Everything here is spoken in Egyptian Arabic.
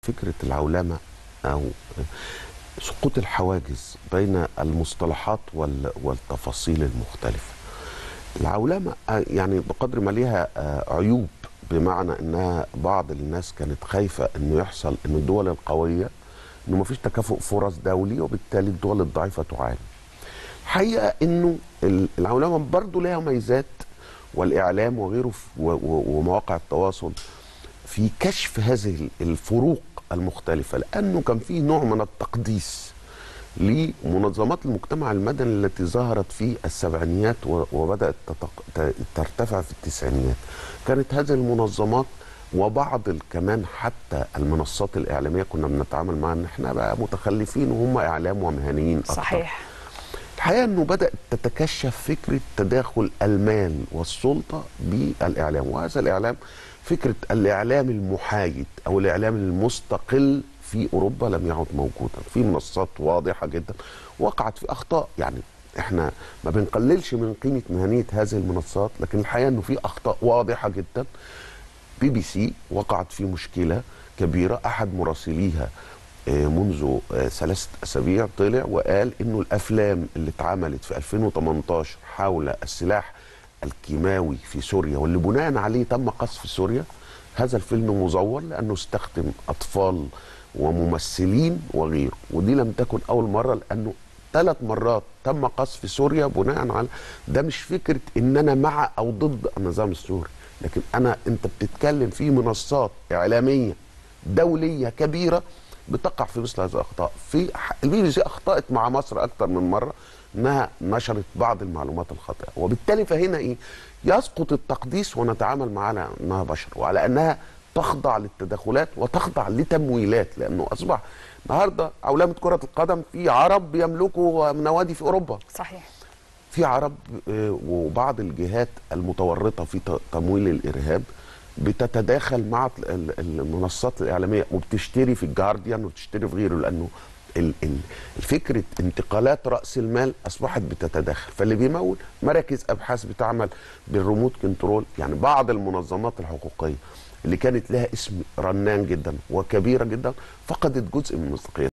فكرة العولمة أو سقوط الحواجز بين المصطلحات وال- والتفاصيل المختلفة العولمة آه، يعني بقدر ما ليها آه، عيوب بمعنى أنها بعض الناس كانت خايفة أنه يحصل أن الدول القوية أنه مفيش تكافؤ فرص دولي وبالتالي الدول الضعيفة تعاني الحقيقة أنه ال- العولمة برضو لها ميزات والإعلام وغيره ف- و- و- ومواقع التواصل في كشف هذه الفروق المختلفة لأنه كان في نوع من التقديس لمنظمات المجتمع المدني التي ظهرت في السبعينيات و- وبدأت تتق- ت- ترتفع في التسعينيات كانت هذه المنظمات وبعض ال- كمان حتى المنصات الإعلامية كنا بنتعامل معها إن إحنا بقى متخلفين وهم إعلام ومهنيين أكتر صحيح الحقيقه انه بدات تتكشف فكره تداخل المال والسلطه بالاعلام وهذا الاعلام فكره الاعلام المحايد او الاعلام المستقل في اوروبا لم يعد موجودا في منصات واضحه جدا وقعت في اخطاء يعني احنا ما بنقللش من قيمه مهنيه هذه المنصات لكن الحقيقه انه في اخطاء واضحه جدا بي بي سي وقعت في مشكله كبيره احد مراسليها آه، منذ آه، ثلاثة أسابيع طلع وقال إنه الأفلام اللي اتعملت في 2018 حول السلاح الكيماوي في سوريا واللي بناء عليه تم قصف سوريا هذا الفيلم مزور لأنه استخدم أطفال وممثلين وغيره ودي لم تكن أول مرة لأنه ثلاث مرات تم قصف سوريا بناء على ده مش فكرة إن أنا مع أو ضد النظام السوري لكن أنا أنت بتتكلم في منصات إعلامية دولية كبيرة بتقع في مثل هذه الاخطاء في البي بي سي اخطات مع مصر اكثر من مره انها نشرت بعض المعلومات الخاطئه وبالتالي فهنا ايه يسقط التقديس ونتعامل معها على انها بشر وعلى انها تخضع للتدخلات وتخضع لتمويلات لانه اصبح النهارده عولمه كره القدم في عرب بيملكوا نوادي في اوروبا صحيح في عرب آه، وبعض الجهات المتورطه في ت- تمويل الارهاب بتتداخل مع ال- ال- المنصات الاعلاميه وبتشتري في الجارديان وبتشتري في غيره لانه ال- ال- الفكره انتقالات راس المال اصبحت بتتداخل فاللي بيمول مراكز ابحاث بتعمل بالريموت كنترول يعني بعض المنظمات الحقوقيه اللي كانت لها اسم رنان جدا وكبيره جدا فقدت جزء من مصداقيتها